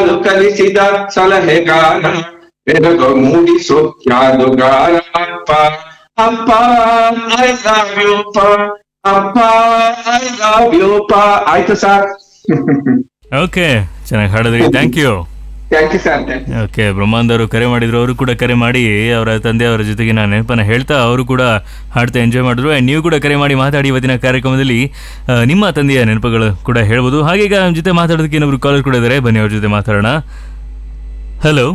ಹಾಲು ಕಲಿಸಿದ ಸಲಹೆಗಾರ ಬೆರಗು ಮೂಡಿಸು ಯಾದುಗಾರ ಅಪ್ಪ ಅಪ್ಪ ಐ ಲವ್ ಯು ಪ ಅಪ್ಪ ಐ ಲವ್ ಯು ಪ ಆಯ್ತು ಸರ್ ಓಕೆ ಚೆನ್ನಾಗಿ ಹಾಡಿದ್ರಿ thank you thank you sir thank okay Brahmanand ಅವರು ಕರೆ ಮಾಡಿದ್ರು ಅವರು ಕೂಡ ಕರೆ ಮಾಡಿ ಅವರ ತಂದೆಯವರ ಜೊತೆಗೆ ನಾನು ನೆನಪನ್ನ ಹೇಳ್ತಾ ಅವರು ಕೂಡ ಹಾಡ್ತಾ ಎಂಜಾಯ್ ಮಾಡಿದ್ರು ಆ್ಯಂಡ್ ನೀವು ಕೂಡ ಕರೆ ಮಾಡಿ ಮಾತಾಡಿ ಇವತ್ತಿನ ಕಾರ್ಯಕ್ರಮದಲ್ಲಿ ಆ, ನಿಮ್ಮ ತಂದೆಯ ನೆನಪುಗಳು ಕೂಡ ಹೇಳ್ಬೋದು ಹಾಗೆ ಈಗ ನಮ್ಮ ಜೊತೆ ಮಾತಾಡೋದಕ್ಕೆ ಇನ್ನೊಬ್ರು ಕಾಲರ್ ಕೂಡ ಇದ್ದಾರೆ ಬನ್ನಿ ಅವ್ರ ಜೊತೆ ಮಾತಾಡೋಣ ಹಲೋ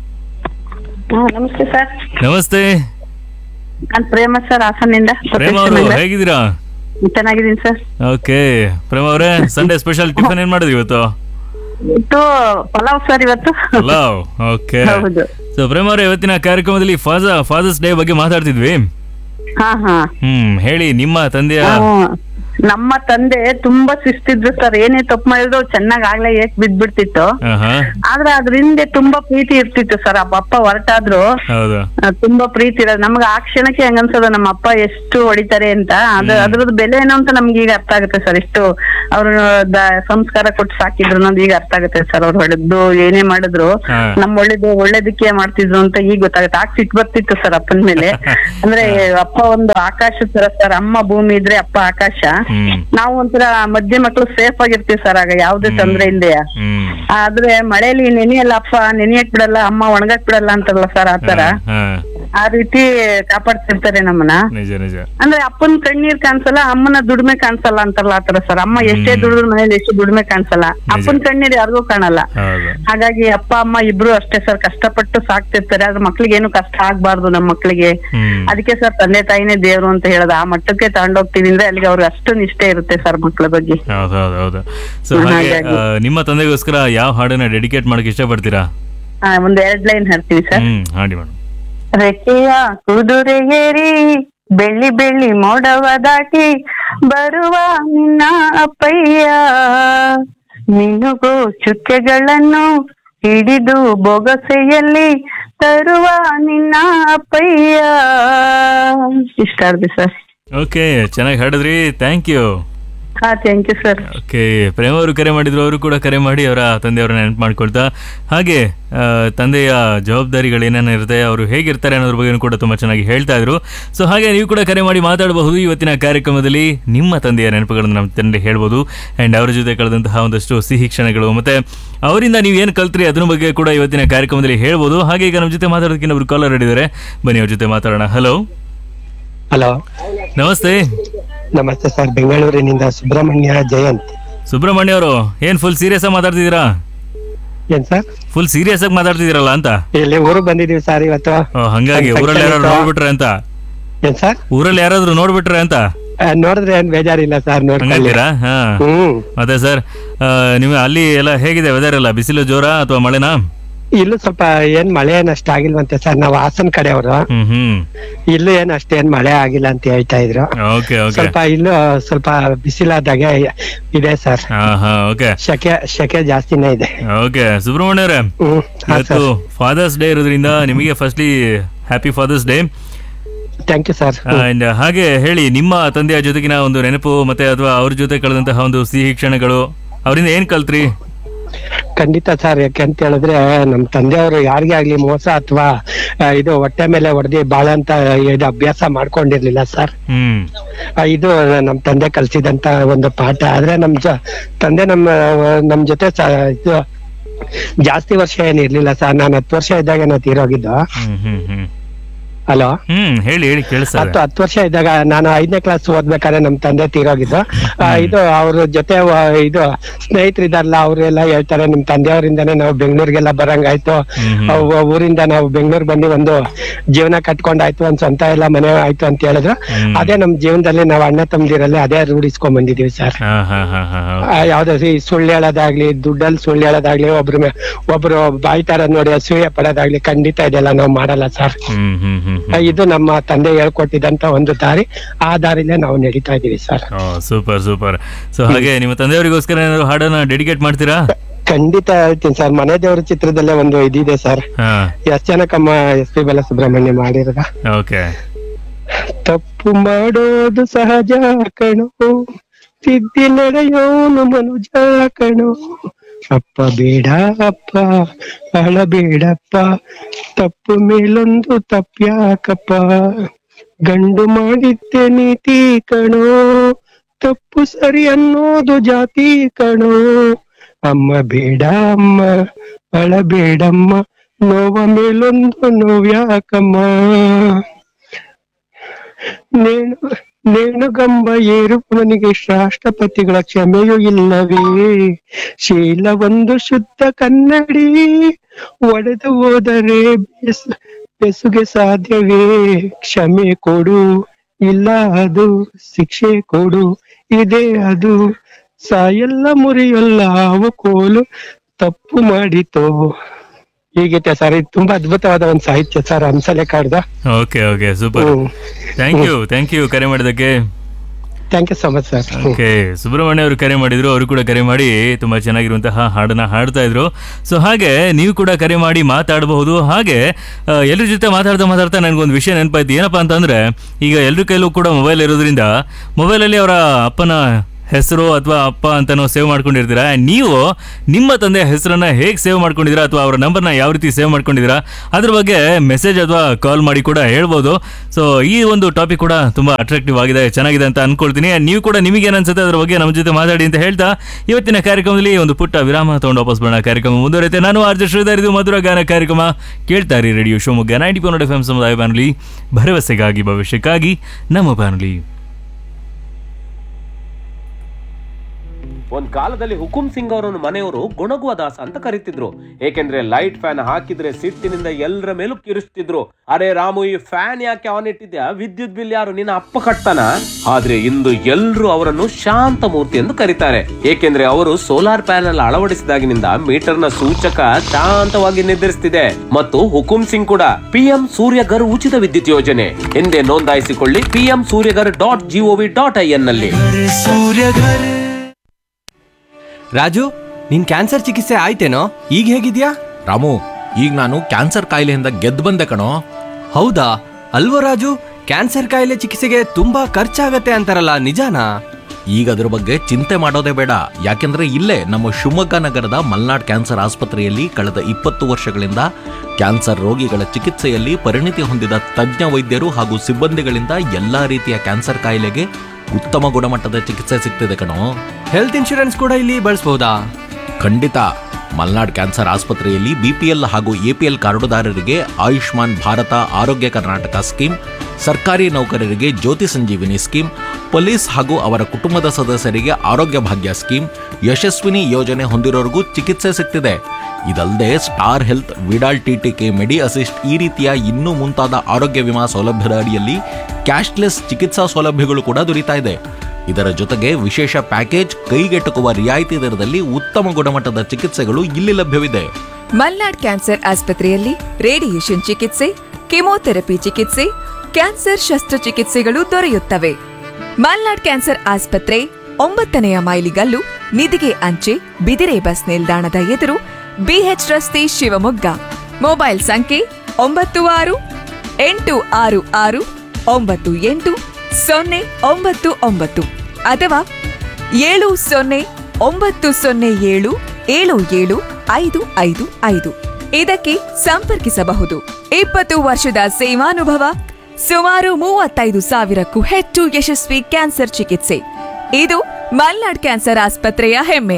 ಹಾ ನಮಸ್ತೆ ಸರ್ ನಮಸ್ತೆ ನಾನ್ ಪ್ರೇಮ ಸರ್ ಹಾಸನಿಂದ ಪ್ರೇಮ ಅವರು ಹೇಗಿದ್ದೀರಾ ಚೆನ್ನಾಗಿದ್ದೀನಿ ಸರ್ ಓಕೆ ಪ್ರೇಮ ಅವರೇ ಸಂಡೇ ಸ್ಪೆಷಲ್ ಟಿಫನ್ ಏನ್ ಮಾಡಿದ್ರಿ ಇವತ್ತು ಇದು ಪಲಾವ್ ಸರ್ ಇವತ್ತು ಪಲಾವ್ ಓಕೆ ಹೌದು ಸೊ ಪ್ರೇಮ ಅವರೇ ಇವತ್ತಿನ ಕಾರ್ಯಕ್ರಮದಲ್ಲಿ ಫಾದರ್ ಫಾದರ್ಸ್ ಡೇ ಬಗ್ಗೆ ಮಾತಾಡ್ತಿದ್ವಿ ಹಾ ಹಾ ಹ್ಮ್ ಹೇಳಿ ನಿಮ್ಮ ತಂದೆಯ ಹ್ಮ್. ನಮ್ಮ ತಂದೆ ತುಂಬಾ ಶಿಸ್ತಿದ್ರು ಸರ್ ಏನೇ ತಪ್ಪು ಮಾಡಿದ್ರು ಚೆನ್ನಾಗ್ ಆಗ್ಲೇ ಏಕ್ ಬಿದ್ಬಿಡ್ತಿತ್ತು ಆಹಾ, ಆದ್ರೆ ಅದ್ರ ಹಿಂದೆ ತುಂಬಾ ಪ್ರೀತಿ ಇರ್ತಿತ್ತು ಸರ್ ಅಪ್ಪ ಅಪ್ಪ ಹೊರಟಾದ್ರು ಹೌದು ಆ, ತುಂಬಾ ಪ್ರೀತಿ ಇರೋದು ನಮ್ಗೆ ಆ ಕ್ಷಣಕ್ಕೆ ಹೆಂಗ್ ಅನ್ಸೋದು ನಮ್ಮ ಅಪ್ಪ ಎಷ್ಟು ಹೊಡಿತಾರೆ ಅಂತ ಅದು ಅದ್ರದ್ದು ಬೆಲೆ ಏನು ಅಂತ ನಮ್ಗೆ ಈಗ ಅರ್ಥ ಆಗುತ್ತೆ ಸರ್ ಎಷ್ಟು ಅವ್ರು ದ- ಸಂಸ್ಕಾರ ಕೊಟ್ಟು ಸಾಕಿದ್ರು ಅನ್ನೋದು ಈಗ ಅರ್ಥ ಆಗುತ್ತೆ ಸರ್ ಅವ್ರು ಹೊಡೆದ್ದು ಏನೇ ಮಾಡಿದ್ರು ಹಾ. ನಮ್ ಒಳ್ಳೇದು ಒಳ್ಳೇದಕ್ಕೆ ಮಾಡ್ತಿದ್ರು ಅಂತ ಈಗ ಗೊತ್ತಾಗುತ್ತೆ ಆಗ ಸಿಟ್ಟು ಬರ್ತಿತ್ತು ಸರ್ ಅಪ್ಪನ ಮೇಲೆ ಅಂದ್ರೆ ಅಪ್ಪ ಒಂದು ಆಕಾಶ ತರ ಸರ್ ಅಮ್ಮ ಭೂಮಿ ಇದ್ರೆ ಅಪ್ಪ ಆಕಾಶ ಹ್ಮ್ ನಾವು ಒಂಥರ ಮಧ್ಯ ಮಕ್ಕಳು ಸೇಫ್ ಆಗಿರ್ತೀವಿ ಸರ್ ಆಗ ಯಾವ್ದೇ ತೊಂದ್ರೆ ಇಲ್ದೆಯ ಹ್ಮ್ ಆದ್ರೆ ಮಳೆಯಲ್ಲಿ ನೆನೆಯಲ್ಲ ಅಪ್ಪ ನೆನೆಯಕ್ ಬಿಡಲ್ಲ ಅಮ್ಮ ಒಣಗಕ್ ಬಿಡಲ್ಲ ಅಂತಾರಲ್ಲ ಸರ್ ಆತರ ಹಾ, ಆ ರೀತಿ ಕಾಪಾಡ್ತಿರ್ತಾರೆ ನಮ್ಮನ್ನ ನಿಜ ನಿಜ ಅಂದ್ರೆ ಅಪ್ಪನ್ ಕಣ್ಣೀರ್ ಕಾಣಿಸಲ್ಲ ಅಮ್ಮನ ದುಡಿಮೆ ಕಾಣಿಸಲ್ಲ ಅಂತಾರಲ್ಲ ಆತರ ಸರ್ ಅಮ್ಮ ಎಷ್ಟೇ ದುಡಿದ್ರು ಮನೇಲಿ ಎಷ್ಟು ದುಡಿಮೆ ಕಾಣಿಸಲ್ಲ ಅಪ್ಪನ್ ಕಣ್ಣೀರ್ ಯಾರಿಗೂ ಕಾಣಲ್ಲ ಹೌದು ಹಾಗಾಗಿ ಅಪ್ಪ ಅಮ್ಮ ಇಬ್ರು ಅಷ್ಟೇ ಸರ್ ಕಷ್ಟಪಟ್ಟು ಸಾಕ್ತಿರ್ತಾರೆ ಆದ್ರೆ ಮಕ್ಳಿಗೆ ಏನು ಕಷ್ಟ ಆಗ್ಬಾರ್ದು ನಮ್ಮ ಮಕ್ಳಿಗೆ ಹ್ಮ್ ಅದಕ್ಕೆ ಸರ್ ತಂದೆ ತಾಯಿನೇ ದೇವ್ರು ಅಂತ ಹೇಳೋದು ಆ ಮಟ್ಟಕ್ಕೆ ತಗೊಂಡೋಗ್ತೀವಿ ಅಂದ್ರೆ ಅಲ್ಲಿಗೆ ಅವ್ರಿಗೆ ಅಷ್ಟು ನಿಷ್ಠೆ ಇರುತ್ತೆ ಸರ್ ಮಕ್ಳ ಬಗ್ಗೆ ಹೌದು ಹೌದು ಹೌದು ಸೊ ಹ್ಮ್, ಹಾಗೆ ಹಾಗಾಗಿ. ಆ, ನಿಮ್ಮ ತಂದೆಗೋಸ್ಕರ ಯಾವ ಹಾಡನ್ನ ಡೆಡಿಕೇಟ್ ಮಾಡಕ್ ಇಷ್ಟಪಡ್ತೀರಾ ಆ, ಒಂದ್ ಎರಡ್ ಲೈನ್ ಹೇಳ್ತೀವಿ ಸರ್ ಹ್ಮ್ ಹಾಡಿ ಮೇಡಮ್ ರೆಕ್ಕೆಯ ಕುದುರೆ ಏರಿ ಬೆಳ್ಳಿ ಬೆಳ್ಳಿ ಮೋಡವ ದಾಟಿ ಬರುವ ನಿನ್ನ ಅಪ್ಪಯ್ಯ ನಿನಗೂ ಚುಕ್ಕೆಗಳನ್ನು ಹಿಡಿದು ಬೊಗಸೆಯಲ್ಲಿ ತರುವ ನಿನ್ನ ಅಪ್ಪಯ್ಯ ಇಷ್ಟ ಆಡ್ದೆ ಸರ್ ಓಕೆ ಚೆನ್ನಾಗಿ ಹಾಡಿದ್ರಿ ಥ್ಯಾಂಕ್ ಯು ಹಾ thank you sir okay Prema ಅವರು ಕರೆ ಮಾಡಿದ್ರು ಅವರು ಕೂಡ ಕರೆ ಮಾಡಿ ಅವರ ತಂದೆಯವರನ್ನ ನೆನಪು ಮಾಡ್ಕೊಳ್ತಾ ಹಾಗೆ ಆ, ತಂದೆಯ ಜವಾಬ್ದಾರಿಗಳು ಏನೇನು ಇರುತ್ತೆ ಅವರು ಹೇಗಿರ್ತಾರೆ ಅನ್ನೋದ್ರ ಬಗ್ಗೆ ಕೂಡ ತುಂಬ ಚೆನ್ನಾಗಿ ಹೇಳ್ತಾ ಇದ್ರು ಸೊ ಹಾಗೆ ನೀವು ಕೂಡ ಕರೆ ಮಾಡಿ ಮಾತಾಡಬಹುದು ಇವತ್ತಿನ ಕಾರ್ಯಕ್ರಮದಲ್ಲಿ ನಿಮ್ಮ ತಂದೆಯ ನೆನಪುಗಳನ್ನು ನಮ್ಮ ತಂದೆ ಹೇಳ್ಬೋದು ಆ್ಯಂಡ್ ಅವರ ಜೊತೆ ಕಳೆದಂತಹ ಒಂದಷ್ಟು ಸಿಹಿ ಕ್ಷಣಗಳು ಮತ್ತೆ ಅವರಿಂದ ನೀವು ಏನು ಕಲ್ತ್ರಿ ಅದ್ರ ಬಗ್ಗೆ ಕೂಡ ಇವತ್ತಿನ ಕಾರ್ಯಕ್ರಮದಲ್ಲಿ ಹೇಳ್ಬೋದು ಹಾಗೆ ಈಗ ನಮ್ಮ ಜೊತೆ ಮಾತಾಡೋದಕ್ಕೆ ಇನ್ನೊಬ್ರು ಕಾಲರ್ ಹಿಡಿದ್ದಾರೆ ಬನ್ನಿ ಅವ್ರ ಜೊತೆ ಮಾತಾಡೋಣ ಹಲೋ ಹಲೋ ನಮಸ್ತೆ ನಮಸ್ತೆ ಸರ್ ಬೆಂಗಳೂರಿನಿಂದ ಸುಬ್ರಹ್ಮಣ್ಯ ಜಯಂತ್ ಸುಬ್ರಹ್ಮಣ್ಯ ಅವರು ಏನು ಫುಲ್ ಸೀರಿಯಸ್ ಆಗಿ ಮಾತಾಡ್ತಿದ್ದೀರಾ ಏನ್ ಸರ್ ಫುಲ್ ಸೀರಿಯಸ್ ಆಗಿ ಮಾತಾಡ್ತಿದ್ದೀರಲ್ಲ ಅಂತ ಇಲ್ಲಿ ಊರಿಗೆ ಬಂದಿದೀವಿ ಸರ್ ಇವತ್ತು ಓ, ಹಂಗಾಗಿ ಒಂದ್ ಊರಲ್ಲಿ ಯಾರಾದ್ರು function ನೋಡ್ಬಿಟ್ರೆ ಅಂತ ಏನ್ ಸರ್ ಊರಲ್ಲಿ ಯಾರಾದ್ರೂ ನೋಡ್ಬಿಟ್ರೆ ಅಂತ ಆ, ನೋಡಿದ್ರೆ ಏನ್ ಬೇಜಾರಿಲ್ಲ ಸರ್ ನೋಡ್ಕೊಳ್ಳಿ ಹಂಗಂತೀರಾ ಹಾ ಹ್ಮ್ ಮತ್ತೆ ಸರ್ ನೀವು ಅಲ್ಲಿ ಎಲ್ಲ ಹೇಗಿದೆ ವೆದರ್ ಎಲ್ಲ ಬಿಸಿಲು ಜೋರ ಅಥವಾ ಮಳೆನಾ ಇಲ್ಲೂ ಸ್ವಲ್ಪ ಏನ್ ಮಳೆ ಏನ್ ಅಷ್ಟ ಆಗಿಲ್ವಂತೆ ಸರ್ ನಾವು ಹಾಸನ್ ಕಡೆಯವರು ಹ್ಮ್ ಹ್ಮ್ ಇಲ್ಲೂ ಏನ್ ಅಷ್ಟೇನ್ ಮಳೆ ಆಗಿಲ್ಲ ಅಂತ ಹೇಳ್ತಾ ಇದ್ರು ಓಕೆ ಓಕೆ ಸ್ವಲ್ಪ ಇಲ್ಲೂ ಸ್ವಲ್ಪ ಬಿಸಿಲಾದಾಗೆ ಇದೆ ಸರ್ ಹಾ ಹಾ ಓಕೆ ಶಕೆ ಶಕೆ ಜಾಸ್ತಿನೇ ಇದೆ ಓಕೆ ಸುಬ್ರಹ್ಮಣ್ಯ ಅವರೇ ಹ್ಮ್ ಹಾ ಇವತ್ತು ಸರ್ ಫಾದರ್ಸ್ ಡೇ ಇರೋದ್ರಿಂದ ನಿಮಗೆ firstly happy Father's Day thank you sir and ಹಾಗೆ ಹೇಳಿ ನಿಮ್ಮ ತಂದೆಯ ಜೊತೆಗಿನ ಒಂದು ನೆನಪು ಮತ್ತೆ ಅಥವಾ ಅವ್ರ ಜೊತೆ ಕಳೆದಂತಹ ಒಂದು ಸಿಹಿ ಕ್ಷಣಗಳು ಅವರಿಂದ ಏನ್ ಕಲ್ತ್ರಿ ಖಂಡಿತ ಸರ್ ಯಾಕೆ ಅಂತ ಹೇಳಿದ್ರೆ ನಮ್ ತಂದೆಯವರು ಯಾರಿಗೇ ಆಗ್ಲಿ ಮೋಸ ಅಥವಾ ಇದು ಹೊಟ್ಟೆ ಮೇಲೆ ಹೊಡೆದಿ ಬಾಳಂತ ಇದು ಅಭ್ಯಾಸ ಮಾಡ್ಕೊಂಡಿರ್ಲಿಲ್ಲ ಸರ್ ಹ್ಮ್ ಆ, ಇದು ನಮ್ ತಂದೆ ಕಲ್ಸಿದಂತ ಒಂದು ಪಾಠ ಆದ್ರೆ ನಮ್ ಜ ತಂದೆ ನಮ್ಮ ನಮ್ ಜೊತೆ ಸ- ಇದು ಜಾಸ್ತಿ ವರ್ಷ ಏನ್ ಇರ್ಲಿಲ್ಲ ಸರ್ ನಾನು ಹತ್ತು ವರ್ಷ ಇದ್ದಾಗ ನಾ ತೀರೋಗಿದ್ದು ಹ್ಮ್ ಹ್ಮ್ ಹ್ಮ್ ಹಲೋ ಹ್ಮ್ ಹೇಳಿ ಹೇಳಿ ಹತ್ತು ಕೇಳಿಸ್ತದೆ ಹತ್ತು ವರ್ಷ ಇದ್ದಾಗ ನಾನು ಐದನೇ ಕ್ಲಾಸ್ ಓದ್ಬೇಕಾದ್ರೆ ನಮ್ ತಂದೆ ತೀರೋಗಿದ್ದು ಆ, ಇದು ಅವ್ರ ಜೊತೆ ವ- ಇದು ಸ್ನೇಹಿತರಿದಾರಲ್ಲ ಅವರೆಲ್ಲ ಹೇಳ್ತಾರೆ ನಿಮ್ ತಂದೆಯವರಿಂದಾನೇ ನಾವು ಬೆಂಗಳೂರಿಗೆಲ್ಲ ಬರಂಗಾಯ್ತು ಹ್ಮ್ ಹ್ಮ್. ಅವ್- ಊರಿಂದ ನಾವು ಬೆಂಗಳೂರು ಬಂದು ಒಂದು ಜೀವನ ಕಟ್ಕೊಂಡಾಯ್ತು ಒಂದ್ ಸ್ವಂತ ಎಲ್ಲ ಮನೆ ಆಯ್ತು ಅಂತ ಹೇಳಿದ್ರು ಹ್ಮ್. ಅದೇ ನಮ್ ಜೀವನದಲ್ಲಿ ನಾವು ಅಣ್ಣ ತಮ್ಮದಿರಲ್ಲಿ ಅದೇ ರೂಢಿಸ್ಕೊಂಡ್ ಬಂದಿದೀವಿ ಸರ್ ಹಾ ಹಾ ಹಾ ಹಾ ಹಾ. ಆ, ಯಾವ್ದು ಈ ಸುಳ್ಳು ಹೇಳೋದಾಗ್ಲಿ ದುಡ್ಡಲ್ಲಿ ಸುಳ್ಳು ಹೇಳೋದಾಗ್ಲಿ ಒಬ್ರ ಮೇ- ಒಬ್ರು ಬಾಯಿ ತರ ನೋಡಿ ಅಸೂಯೆ ಪಡೋದಾಗ್ಲಿ ಖಂಡಿತ ಇದೆಲ್ಲ ನಾವು ಮಾಡಲ್ಲ ಸರ್ ಹ್ಮ್ ಹ್ಮ್ ಹ್ಮ್ ಆ, ಇದು ನಮ್ಮ ತಂದೆ ಹೇಳ್ಕೊಟ್ಟಿದಂತ ಒಂದು ದಾರಿ ಆ ದಾರಿಲೇ ನಾವು ನಡೀತಾ ಇದೀವಿ sir oh super super so ಹಾಗೆ ನಿಮ್ಮ ತಂದೆಯವರಿಗೋಸ್ಕರ ಏನಾದ್ರು ಹಾಡನ್ನ ಡೆಡಿಕೇಟ್ ಮಾಡ್ತೀರಾ ಖಂಡಿತ ಹೇಳ್ತೀನಿ ಸರ್ ಮನೆ ದೇವ್ರ ಚಿತ್ರದಲ್ಲೇ ಒಂದು ಇದಿದೆ ಸರ್ ಹಾ ಎಸ್ ಜನಕಮ್ಮ ಎಸ್ ಪಿ ಬಾಲಸುಬ್ರಹ್ಮಣ್ಯ ಮಾಡಿರದ ಓಕೆ ತಪ್ಪು ಮಾಡೋದು ಸಹಜ ಕಣು ತಿದ್ದಿ ನಡೆಯೋನು ಮನುಜ ಕಣು ಅಪ್ಪ ಬೇಡ ಅಪ್ಪ ಅಳಬೇಡಪ್ಪ ತಪ್ಪು ಮೇಲೊಂದು ತಪ್ಪ್ಯಾಕಪ್ಪ ಗಂಡು ಮಾಡಿದ್ದೆ ನೀತಿ ಕಣೋ ತಪ್ಪು ಸರಿ ಅನ್ನೋದು ಜಾತಿ ಕಣೋ ಅಮ್ಮ ಬೇಡ ಅಮ್ಮ ಅಳಬೇಡಮ್ಮ ನೋವ ಮೇಲೊಂದು ನೋವ್ಯಾಕಮ್ಮ ನೇಣು ನೇಣುಗಂಬ ಏರುವವನಿಗೆ ರಾಷ್ಟ್ರಪತಿಗಳ ಕ್ಷಮೆಯೂ ಇಲ್ಲವೇ ಶೀಲ ಒಂದು ಶುದ್ಧ ಕನ್ನಡಿ ಒಡೆದು ಹೋದರೆ ಬೆಸ್ ಬೆಸುಗೆ ಸಾಧ್ಯವೇ ಕ್ಷಮೆ ಕೊಡು ಇಲ್ಲ ಅದು ಶಿಕ್ಷೆ ಕೊಡು ಇದೇ ಅದು ಸಾಯಲ್ಲ ಮುರಿಯಲ್ಲ ಅವು ಕೋಲು ತಪ್ಪು ಮಾಡಿತು ಹೀಗಿದೆ ಸರ್ ಇದು ತುಂಬಾ ಅದ್ಭುತವಾದ ಒಂದು ಸಾಹಿತ್ಯ ಸರ್ ಹಂಸಲೆ ಕಾಡ್ದ okay okay super thank you thank you ಕರೆ ಮಾಡಿದ್ದಕ್ಕೆ thank you so much sir okay Subrahmanya ಅವರು ಕರೆ ಮಾಡಿದ್ರು ಅವರು ಕೂಡ ಕರೆ ಮಾಡಿ ತುಂಬಾ ಚೆನ್ನಾಗಿರುವಂತಹ ಹಾಡನ್ನ ಹಾಡ್ತಾ ಇದ್ರು ಸೊ ಹಾಗೆ ನೀವು ಕೂಡ ಕರೆ ಮಾಡಿ ಮಾತಾಡಬಹುದು ಹಾಗೆ ಆ, ಎಲ್ರ ಜೊತೆ ಮಾತಾಡ್ತಾ ಮಾತಾಡ್ತಾ ನನಗೊಂದು ವಿಷಯ ನೆನಪಾಯ್ತು ಏನಪ್ಪಾ ಅಂತಂದ್ರೆ ಈಗ ಎಲ್ರ ಕೈಲೂ ಕೂಡ ಮೊಬೈಲ್ ಇರೋದ್ರಿಂದ ಮೊಬೈಲಲ್ಲಿ ಅವರ ಅಪ್ಪನ ಹೆಸರು ಅಥವಾ ಅಪ್ಪ ಅಂತನೋ ಸೇವ್ ಮಾಡ್ಕೊಂಡಿರ್ತೀರಾ ನೀವು ನಿಮ್ಮ ತಂದೆಯ ಹೆಸರನ್ನ ಹೇಗೆ ಸೇವ್ ಮಾಡ್ಕೊಂಡಿದ್ದೀರಾ ಅಥವಾ ಅವರ ನಂಬರ್ನ ಯಾವ ರೀತಿ ಸೇವ್ ಮಾಡ್ಕೊಂಡಿದ್ದೀರಾ ಅದ್ರ ಬಗ್ಗೆ ಮೆಸೇಜ್ ಅಥವಾ ಕಾಲ್ ಮಾಡಿ ಕೂಡ ಹೇಳ್ಬೋದು ಸೊ ಈ ಒಂದು ಟಾಪಿಕ್ ಕೂಡ ತುಂಬಾ ಅಟ್ರಾಕ್ಟಿವ್ ಆಗಿದೆ ಚೆನ್ನಾಗಿದೆ ಅಂತ ಅನ್ಕೊಳ್ತೀನಿ And ನೀವು ಕೂಡ ನಿಮಗೆ ಅನ್ಸುತ್ತೆ ಅದ್ರ ಬಗ್ಗೆ ನಮ್ಮ ಜೊತೆ ಮಾತಾಡಿ ಅಂತ ಹೇಳ್ತಾ ಇವತ್ತಿನ ಕಾರ್ಯಕ್ರಮದಲ್ಲಿ ಒಂದು ಪುಟ್ಟ ವಿರಾಮ ತಗೊಂಡು ವಾಪಸ್ ಬರೋಣ ಕಾರ್ಯಕ್ರಮ ಮುಂದುವರೆಯುತ್ತೆ ನಾನು ಆರ್ಜ ಶ್ರೀಧರ್ ಇದು ಮಧುರ ಗಾನ ಕಾರ್ಯಕ್ರಮ ಕೇಳ್ತಾ ಇರಿ ರೇಡಿಯೋ ಶಿವಮೊಗ್ಗ ನೈಂಟಿ ಪೋನ್ ಎಫ್ ಎಂ ಸಮುದಾಯ ಬಾನುಲಿ ಭರವಸೆಗಾಗಿ ಭವಿಷ್ಯಕ್ಕಾಗಿ ನಮ್ಮ ಬಾನುಲಿ ಒಂದ್ ಕಾಲದಲ್ಲಿ ಹುಕುಂ ಸಿಂಗ್ ಅವರನ್ನು ಮನೆಯವರು ಗುಣಗುವ ದಾಸ ಅಂತ ಕರೀತಿದ್ರು ಏಕೆಂದ್ರೆ ಲೈಟ್ ಫ್ಯಾನ್ ಹಾಕಿದ್ರೆ ಸಿಟ್ಟಿನಿಂದ ಎಲ್ಲರ ಮೇಲೂ ಕಿರಿಸ್ತಿದ್ರು ಅರೆ ರಾಮು ಈ ಫ್ಯಾನ್ ಯಾಕೆ ಆನ್ ಇಟ್ಟಿದ್ಯಾ ವಿದ್ಯುತ್ ಬಿಲ್ ಯಾರು ನಿನ್ನ ಅಪ್ಪ ಕಟ್ತಾನ ಆದ್ರೆ ಇಂದು ಎಲ್ರು ಅವರನ್ನು ಶಾಂತ ಮೂರ್ತಿ ಎಂದು ಕರೀತಾರೆ ಏಕೆಂದ್ರೆ ಅವರು ಸೋಲಾರ್ ಪ್ಯಾನೆಲ್ ಅಳವಡಿಸಿದಾಗಿನಿಂದ ಮೀಟರ್ನ ಸೂಚಕ ಶಾಂತವಾಗಿ ನಿರ್ಧರಿಸುತ್ತಿದೆ ಮತ್ತು ಹುಕುಂ ಸಿಂಗ್ ಕೂಡ ಪಿಎಂ ಸೂರ್ಯಗರ್ ಉಚಿತ ವಿದ್ಯುತ್ ಯೋಜನೆ ಎಂದೇ ನೋಂದಾಯಿಸಿಕೊಳ್ಳಿ PM Suryaghar dot GOV dot I N ನಲ್ಲಿ ರಾಜು ನಿನ್ ಕ್ಯಾನ್ಸರ್ ಚಿಕಿತ್ಸೆ ಆಯ್ತೇನೋ ಈಗ ಹೇಗಿದ್ಯಾ ರಾಮು ಈಗ ನಾನು ಕ್ಯಾನ್ಸರ್ ಕಾಯಿಲೆಯಿಂದ ಗೆದ್ದು ಬಂದೆ ಕಣೋ ಹೌದಾ ಅಲ್ವೋ ರಾಜು ಕ್ಯಾನ್ಸರ್ ಕಾಯಿಲೆ ಚಿಕಿತ್ಸೆಗೆ ತುಂಬಾ ಖರ್ಚಾಗತ್ತೆ ಅಂತಾರಲ್ಲ ನಿಜಾನಾ ಈಗ ಅದ್ರ ಬಗ್ಗೆ ಚಿಂತೆ ಮಾಡೋದೇ ಬೇಡ ಯಾಕೆಂದ್ರೆ ಇಲ್ಲೇ ನಮ್ಮ ಶಿವಮೊಗ್ಗ ನಗರದ ಮಲ್ನಾಡ್ ಕ್ಯಾನ್ಸರ್ ಆಸ್ಪತ್ರೆಯಲ್ಲಿ ಕಳೆದ ಇಪ್ಪತ್ತು ವರ್ಷಗಳಿಂದ ಕ್ಯಾನ್ಸರ್ ರೋಗಿಗಳ ಚಿಕಿತ್ಸೆಯಲ್ಲಿ ಪರಿಣಿತಿ ಹೊಂದಿದ ತಜ್ಞ ವೈದ್ಯರು ಹಾಗೂ ಸಿಬ್ಬಂದಿಗಳಿಂದ ಎಲ್ಲಾ ರೀತಿಯ ಕ್ಯಾನ್ಸರ್ ಕಾಯಿಲೆಗೆ ಉತ್ತಮ ಗುಣಮಟ್ಟದ ಚಿಕಿತ್ಸೆ ಸಿಗ್ತಿದೆ ಕಣೋ ಹೆಲ್ತ್ ಇನ್ಶೂರೆನ್ಸ್ ಕೂಡ ಇಲ್ಲಿ ಬಳಸ್ಬೋದಾ ಖಂಡಿತ ಮಲ್ನಾಡ್ ಕ್ಯಾನ್ಸರ್ ಆಸ್ಪತ್ರೆಯಲ್ಲಿ ಬಿಪಿಎಲ್ ಹಾಗೂ ಎಪಿಎಲ್ ಕಾರ್ಡುದಾರರಿಗೆ ಆಯುಷ್ಮಾನ್ ಭಾರತ ಆರೋಗ್ಯ ಕರ್ನಾಟಕ ಸ್ಕೀಮ್ ಸರ್ಕಾರಿ ನೌಕರರಿಗೆ ಜ್ಯೋತಿ ಸಂಜೀವಿನಿ ಸ್ಕೀಮ್ ಪೊಲೀಸ್ ಹಾಗೂ ಅವರ ಕುಟುಂಬದ ಸದಸ್ಯರಿಗೆ ಆರೋಗ್ಯ ಭಾಗ್ಯ ಸ್ಕೀಮ್ ಯಶಸ್ವಿನಿ ಯೋಜನೆ ಹೊಂದಿರೋರಿಗೂ ಚಿಕಿತ್ಸೆ ಸಿಗ್ತಿದೆ ಇದಲ್ಲದೆ Star Health Vidal TTK Medi Assist ಈ ರೀತಿಯ ಇನ್ನೂ ಮುಂತಾದ ಆರೋಗ್ಯ ವಿಮಾ ಸೌಲಭ್ಯದ ಅಡಿಯಲ್ಲಿ ಕ್ಯಾಶ್ಲೆಸ್ ಚಿಕಿತ್ಸಾ ಸೌಲಭ್ಯಗಳು ಕೂಡ ದೊರೀತಾ ಇದೆ ಇದರ ಜೊತೆಗೆ ವಿಶೇಷ ಪ್ಯಾಕೇಜ್ ಕೈಗೆಟುಕುವ ರಿಯಾಯಿತಿ ದರದಲ್ಲಿ ಉತ್ತಮ ಗುಣಮಟ್ಟದ ಚಿಕಿತ್ಸೆಗಳು ಇಲ್ಲಿ ಲಭ್ಯವಿದೆ ಮಲ್ನಾಡ್ ಕ್ಯಾನ್ಸರ್ ಆಸ್ಪತ್ರೆಯಲ್ಲಿ ರೇಡಿಯೇಷನ್ ಚಿಕಿತ್ಸೆ ಕೆಮೊಥೆರಪಿ ಚಿಕಿತ್ಸೆ ಕ್ಯಾನ್ಸರ್ ಶಸ್ತ್ರಚಿಕಿತ್ಸೆಗಳು ದೊರೆಯುತ್ತವೆ ಮಲ್ನಾಡ್ ಕ್ಯಾನ್ಸರ್ ಆಸ್ಪತ್ರೆ ಒಂಬತ್ತನೆಯ ಮೈಲಿಗಲ್ಲು ನಿಧಿಗೆ ಅಂಚೆ ಬಿದಿರೆ ಬಸ್ ನಿಲ್ದಾಣದ ಎದುರು ಬಿಎಚ್ ರಸ್ತೆ ಶಿವಮೊಗ್ಗ ಮೊಬೈಲ್ ಸಂಖ್ಯೆ ಒಂಬತ್ತು ಆರು ಎಂಟು ಆರು ಆರು ಒಂಬತ್ತು ಎಂಟು ಸೊನ್ನೆ ಒಂಬತ್ತು ಒಂಬತ್ತು ಅಥವಾ ಏಳು ಸೊನ್ನೆ ಒಂಬತ್ತು ಸೊನ್ನೆ ಏಳು ಏಳು ಏಳು ಐದು ಐದು ಐದು ಇದಕ್ಕೆ ಸಂಪರ್ಕಿಸಬಹುದು ಇಪ್ಪತ್ತು ವರ್ಷದ ಸೇವಾನುಭವ ಸುಮಾರು ಮೂವತ್ತೈದು ಸಾವಿರಕ್ಕೂ ಹೆಚ್ಚು ಯಶಸ್ವಿ ಕ್ಯಾನ್ಸರ್ ಚಿಕಿತ್ಸೆ ಇದು ಮಲ್ನಾಡ್ ಕ್ಯಾನ್ಸರ್ ಆಸ್ಪತ್ರೆಯ ಹೆಮ್ಮೆ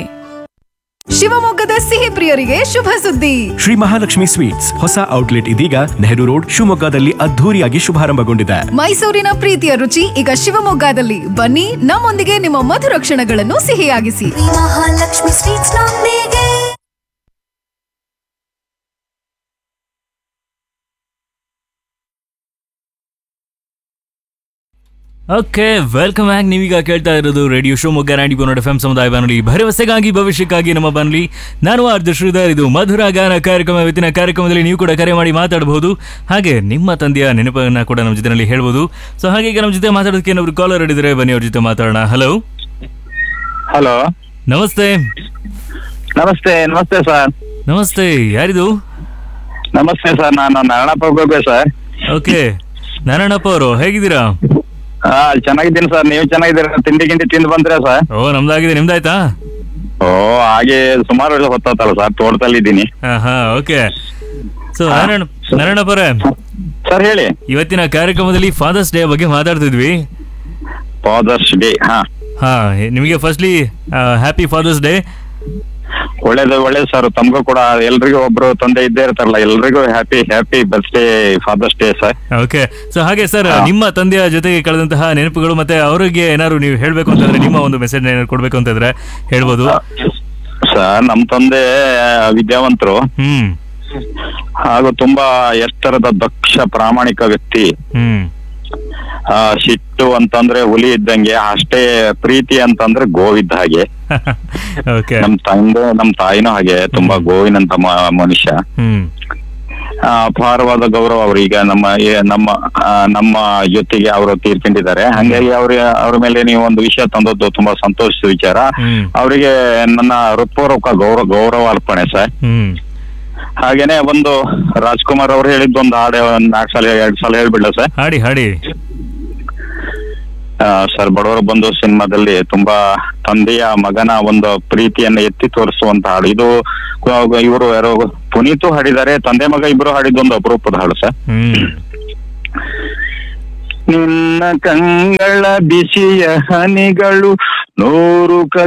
ಶಿವಮೊಗ್ಗದ ಸಿಹಿ ಪ್ರಿಯರಿಗೆ ಶುಭ ಸುದ್ದಿ ಶ್ರೀ ಮಹಾಲಕ್ಷ್ಮಿ ಸ್ವೀಟ್ಸ್ ಹೊಸ ಔಟ್ಲೆಟ್ ಇದೀಗ ನೆಹರು ರೋಡ್ ಶಿವಮೊಗ್ಗದಲ್ಲಿ ಅದ್ಧೂರಿಯಾಗಿ ಶುಭಾರಂಭಗೊಂಡಿದೆ ಮೈಸೂರಿನ ಪ್ರೀತಿಯ ರುಚಿ ಈಗ ಶಿವಮೊಗ್ಗದಲ್ಲಿ ಬನ್ನಿ ನಮ್ಮೊಂದಿಗೆ ನಿಮ್ಮ ಮಧುರ ಕ್ಷಣಗಳನ್ನು ಸಿಹಿಯಾಗಿಸಿ ಮಹಾಲಕ್ಷ್ಮಿ ಸ್ವೀಟ್ಸ್ ನೊಂದಿಗೆ ಓಕೆ ವೆಲ್ಕಮ್ ಬ್ಯಾಕ್ ನೀವೀಗ ಕೇಳ್ತಾ ಇರೋದು ರೇಡಿಯೋ ಶಿವಮೊಗ್ಗ ನಾಡಿ ಬೋನಡ್ ಎಫ್ ಎಂ ಸಮುದಾಯ ಬಾನುಲಿ ಭರವಸೆಗಾಗಿ ಭವಿಷ್ಯಕ್ಕಾಗಿ ನಮ್ಮ ಬಾನುಲಿ ನಾನು ಆರ್ಜ ಶ್ರೀಧರ್ ಇದು ಮಧುರ ಗಾನ ಕಾರ್ಯಕ್ರಮ ಇವತ್ತಿನ ಕಾರ್ಯಕ್ರಮದಲ್ಲಿ ನೀವು ಕೂಡ ಕರೆ ಮಾಡಿ ಮಾತಾಡಬಹುದು ಹಾಗೆ ನಿಮ್ಮ ತಂದೆಯ ನೆನಪನ್ನ ಕೂಡ ನಮ್ಮ ಜೊತೆನಲ್ಲಿ ಹೇಳ್ಬೋದು ಸೊ ಹಾಗೆ ಈಗ ನಮ್ಮ ಜೊತೆ ಮಾತಾಡೋದಕ್ಕೆ ಏನಾದ್ರು ಕಾಲರ್ ಹಿಡಿದ್ರೆ ಬನ್ನಿ ಅವ್ರ ಜೊತೆ ಮಾತಾಡೋಣ ಹಲೋ ಹಲೋ ನಮಸ್ತೆ ನಮಸ್ತೆ ನಮಸ್ತೆ ಸರ್ ನಮಸ್ತೆ ಯಾರಿದು ನಮಸ್ತೆ ಸರ್ ನಾನು ನಾರಾಯಣಪ್ಪ ಹೋಗ್ಬೇಕು ಸರ್ ಓಕೆ ನಾರಾಯಣಪ್ಪ ಅವರು ಹೇಗಿದ್ದೀರಾ ಹಾ ಚೆನ್ನಾಗಿದ್ದೀನಿ ಸರ್ ನೀವು ಚೆನ್ನಾಗಿದ್ದೀರಾ ತಿಂಡಿ ಗಿಂಡಿ ತಿಂದು ಬಂದ್ರಾ ಸರ್ ಓ ನಮ್ದಾಗಿದೆ ನಿಮ್ದಾಯ್ತಾ ಓ ಹಾಗೆ ಸುಮಾರು ಹೊತ್ತಲ್ಲ ಸರ್ ತೋಟದಲ್ಲಿ ಇದ್ದೀನಿ ಹಾ ಹಾ ಓಕೆ ಸೊ ನಾರಾಯಣ ನಾರಾಯಣಪ್ಪರೇ ಸರ್ ಹೇಳಿ ಇವತ್ತಿನ ಕಾರ್ಯಕ್ರಮದಲ್ಲಿ ಫಾದರ್ಸ್ ಡೇ ಬಗ್ಗೆ ಮಾತಾಡ್ತಿದ್ವಿ ಫಾದರ್ಸ್ ಡೇ ಹಾ ಹಾ ನಿಮಗೆ ಫಸ್ಟ್ಲಿ ಹ್ಯಾಪಿ ಫಾದರ್ಸ್ ಡೇ ಒಳ್ಳೇದು ಒಳ್ಳೇದು ಸರ್ ತಮಗೂ ಕೂಡ ಎಲ್ರಿಗೂ ಒಬ್ರು ತಂದೆ ಇದ್ದೇ ಇರ್ತಾರಲ್ಲ ಎಲ್ರಿಗೂ happy happy birthday Father's Day sir okay so ಹಾಗೆ ಸರ್ ನಿಮ್ಮ ತಂದೆಯ ಜೊತೆಗೆ ಕಳೆದಂತಹ ನೆನಪುಗಳು ಮತ್ತೆ ಅವರಿಗೆ ಏನಾದ್ರು ನೀವು ಹೇಳ್ಬೇಕು ಅಂತಂದ್ರೆ ನಿಮ್ಮ ಒಂದು ಮೆಸೇಜ್ ಏನಾದ್ರು ಕೊಡ್ಬೇಕು ಅಂತಂದ್ರೆ ಹೇಳ್ಬೋದು ಸರ್ ನಮ್ ತಂದೆ ವಿದ್ಯಾವಂತರು ಹ್ಮ್ ಹಾಗೂ ತುಂಬಾ ಎತ್ತರದ ದಕ್ಷ ಪ್ರಾಮಾಣಿಕ ವ್ಯಕ್ತಿ ಹ್ಮ್ ಆ, ಸಿಟ್ಟು ಅಂತಂದ್ರೆ ಹುಲಿ ಇದ್ದಂಗೆ ಅಷ್ಟೇ ಪ್ರೀತಿ ಅಂತಂದ್ರೆ ಗೋವಿದ್ದ ಹಾಗೆ ಓಕೆ ನಮ್ ತಂದೆ ನಮ್ ತಾಯಿನೂ ಹಾಗೆ ತುಂಬಾ ಗೋವಿನಂತ ಮ- ಮನುಷ್ಯ ಹ್ಮ್ ಆ, ಅಪಾರವಾದ ಗೌರವ ಅವ್ರೀಗ ನಮ್ಮ ಏ- ನಮ್ಮ ಆ, ನಮ್ಮ ಜೊತೆಗೆ ಅವರು ತೀರ್ಕೊಂಡಿದ್ದಾರೆ ಹಂಗಾಗಿ ಅವ್ರ ಅವ್ರ ಮೇಲೆ ನೀವು ಒಂದು ವಿಷಯ ತಂದದ್ದು ತುಂಬಾ ಸಂತೋಷದ ವಿಚಾರ ಹ್ಮ್ ಅವರಿಗೆ ನನ್ನ ಹೃತ್ಪೂರ್ವಕ ಗೌರವ ಗೌರವ ಅರ್ಪಣೆ ಸರ್ ಹ್ಮ್ ಹಾಗೇನೆ ಒಂದು ರಾಜ್ಕುಮಾರ್ ಅವ್ರು ಹೇಳಿದ್ದು ಒಂದು ಹಾಡೆ ಒಂದ್ ನಾಲ್ಕು ಸಲ ಎರಡ್ ಸಲ ಹೇಳ್ಬಿಡ್ಲ ಸರ್ ಹಾಡಿ ಹಾಡಿ ಆ, ಸರ್ ಬಡವರ ಬಂಧು ಸಿನಿಮಾದಲ್ಲಿ ತುಂಬಾ ತಂದೆಯ ಮಗನ ಒಂದು ಪ್ರೀತಿಯನ್ನ ಎತ್ತಿ ತೋರಿಸುವಂತ ಹಾಡು ಇದು ಇವರು ಯಾರೋ ಪುನೀತು ಹಾಡಿದ್ದಾರೆ ತಂದೆ ಮಗ ಇಬ್ರು ಹಾಡಿದ್ದು ಒಂದು ಅಪರೂಪದ ಹಾಡು ಸರ್ ಹ್ಮ್ ನಿನ್ನ ಕಂಗಳ ಬಿಸಿಯ ಹನಿಗಳು ನೂರು ಕ